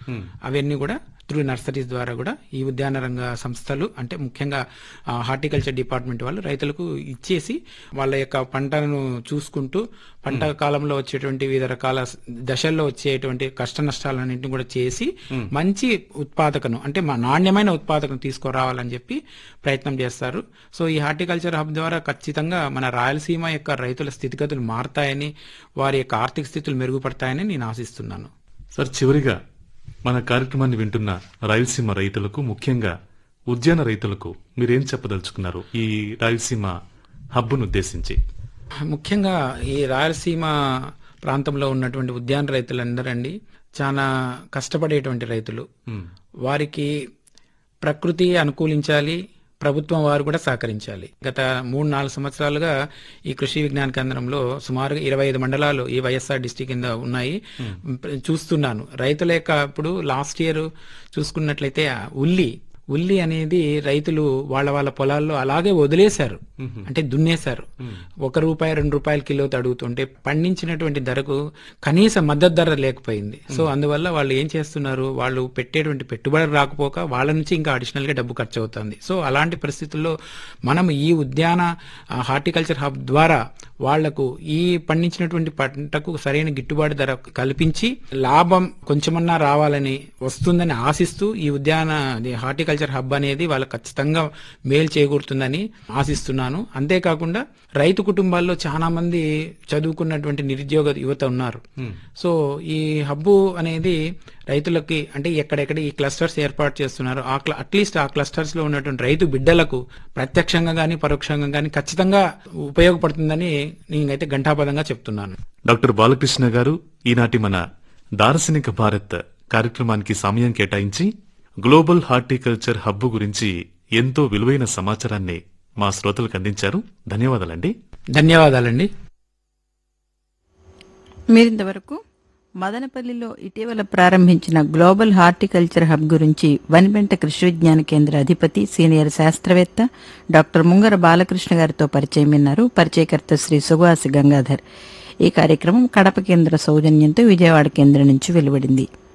అవన్నీ కూడా through nurseries ద్వారా కూడా ఈ ఉద్యాన రంగ సంస్థలు అంటే ముఖ్యంగా హార్టికల్చర్ డిపార్ట్మెంట్ వాళ్ళు రైతులకు ఇచ్చేసి వాళ్ళ యొక్క పంటను చూసుకుంటూ పంట కాలంలో వచ్చేటువంటి వివిధ రకాల స- దశల్లో వచ్చేటువంటి కష్ట నష్టాలన్నింటినీ కూడా చేసి మంచి ఉత్పాదకను అంటే మా నాణ్యమైన ఉత్పాదకను తీసుకురావాలని చెప్పి ప్రయత్నం చేస్తారు సో ఈ హార్టికల్చర్ హబ్ ద్వారా ఖచ్చితంగా మన రాయలసీమ యొక్క రైతుల స్థితిగతులు మారతాయని వారి యొక్క ఆర్థిక స్థితులు మెరుగుపడతాయని నేను ఆశిస్తున్నాను సార్ చివరిగా మన కార్యక్రమాన్ని వింటున్న రాయలసీమ రైతులకు ముఖ్యంగా ఉద్యాన రైతులకు మీరేం చెప్పదలుచుకున్నారు ఈ రాయలసీమ హబ్బును ఉద్దేశించి ముఖ్యంగా ఈ రాయలసీమ ప్రాంతంలో ఉన్నటువంటి ఉద్యాన రైతులందరండి చాలా కష్టపడేటువంటి రైతులు వారికి ప్రకృతి అనుకూలించాలి ప్రభుత్వం వారు కూడా సహకరించాలి గత మూడు నాలుగు సంవత్సరాలుగా ఈ కృషి విజ్ఞాన కేంద్రంలో సుమారుగా ఇరవై ఐదు మండలాలు ఈ వైఎస్ఆర్ డిస్టిక్ కింద ఉన్నాయి చూస్తున్నాను రైతుల యొక్క ఇప్పుడు లాస్ట్ ఇయర్ చూసుకున్నట్లయితే ఆ ఉల్లి ఉల్లి అనేది రైతులు వాళ్ళ వాళ్ళ పొలాల్లో అలాగే వదిలేశారు అంటే దున్నేశారు ఒక రూపాయి రెండు రూపాయల కిలోతో అడుగుతుంటే పండించినటువంటి ధరకు కనీస మద్దతు ధర లేకపోయింది సో అందువల్ల వాళ్ళు ఏం చేస్తున్నారు వాళ్ళు పెట్టేటువంటి పెట్టుబడి రాకపోక వాళ్ళ నుంచి ఇంకా అడిషనల్ గా డబ్బు ఖర్చు అవుతుంది సో అలాంటి పరిస్థితుల్లో మనం ఈ ఉద్యాన ఆ, హార్టికల్చర్ హబ్ ద్వారా వాళ్లకు ఈ పండించినటువంటి పంటకు సరైన గిట్టుబాటు ధర కల్పించి లాభం కొంచెమన్నా రావాలని వస్తుందని ఆశిస్తూ ఈ ఉద్యాన అది హార్టికల్చర్ హబ్ అనేది వాళ్ళకి ఖచ్చితంగా మేలు చేకూరుతుందని ఆశిస్తున్నాను అంతేకాకుండా రైతు కుటుంబాల్లో చాలా మంది చదువుకున్నటువంటి నిరుద్యోగ యువత ఉన్నారు సో ఈ హబ్బు అనేది రైతులకి అంటే ఎక్కడెక్కడ ఈ క్లస్టర్స్ ఏర్పాటు చేస్తున్నారు ఆ క్ల- అట్లీస్ట్ ఆ క్లస్టర్స్ లో ఉన్నటువంటి రైతు బిడ్డలకు ప్రత్యక్షంగా గాని పరోక్షంగా గాని ఖచ్చితంగా ఉపయోగపడుతుందని నేనైతే ఘంటాపదంగా చెప్తున్నాను డాక్టర్ బాలకృష్ణ గారు ఈనాటి మన దార్శనిక భారత్ కార్యక్రమానికి సమయం కేటాయించి గ్లోబల్ హార్టికల్చర్ హబ్బు గురించి ఎంతో విలువైన సమాచారాన్ని మా శ్రోతలకు అందించారు ధన్యవాదాలండి ధన్యవాదాలండి మీరింతవరకు మదనపల్లిలో ఇటీవల ప్రారంభించిన గ్లోబల్ హార్టికల్చర్ హబ్ గురించి వనిబెంట కృషి విజ్ఞాన కేంద్ర అధిపతి సీనియర్ శాస్త్రవేత్త డాక్టర్ ముంగర బాలకృష్ణ గారితో పరిచయం విన్నారు పరిచయకర్త శ్రీ సుభాసి గంగాధర్ ఈ కార్యక్రమం కడప కేంద్ర సౌజన్యంతో విజయవాడ కేంద్రం నుంచి వెలువడింది